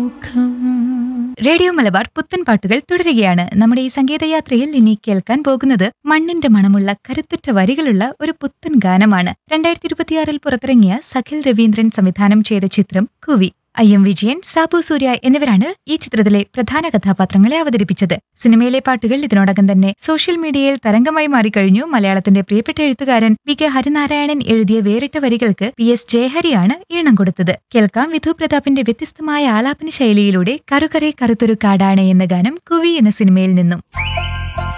മുഖം റേഡിയോ മലബാർ പുത്തൻ പാട്ടുകൾ തുടരുകയാണ് നമ്മുടെ ഈ സംഗീതയാത്രയിൽ ഇനി കേൾക്കാൻ പോകുന്നത് മണ്ണിന്റെ മണമുള്ള കരുത്തുറ്റ വരികളുള്ള ഒരു പുത്തൻ ഗാനമാണ് രണ്ടായിരത്തി ഇരുപത്തിയാറിൽ പുറത്തിറങ്ങിയ സഖിൽ രവീന്ദ്രൻ സംവിധാനം ചെയ്ത ചിത്രം കുവി ഐ എം വിജയൻ സാബു സൂര്യ എന്നിവരാണ് ഈ ചിത്രത്തിലെ പ്രധാന കഥാപാത്രങ്ങളെ അവതരിപ്പിച്ചത് സിനിമയിലെ പാട്ടുകൾ ഇതിനോടകം തന്നെ സോഷ്യൽ മീഡിയയിൽ തരംഗമായി മാറിക്കഴിഞ്ഞു മലയാളത്തിന്റെ പ്രിയപ്പെട്ട എഴുത്തുകാരൻ വി കെ ഹരിനാരായണൻ എഴുതിയ വേറിട്ട വരികൾക്ക് പി എസ് ജയഹരിയാണ് ഈണം കൊടുത്തത് കേൾക്കാം വിധു പ്രതാപിന്റെ വ്യത്യസ്തമായ ആലാപന ശൈലിയിലൂടെ കറുകറെ കറുത്തൊരു കാടാണ് എന്ന ഗാനം കുവി എന്ന സിനിമയിൽ നിന്നും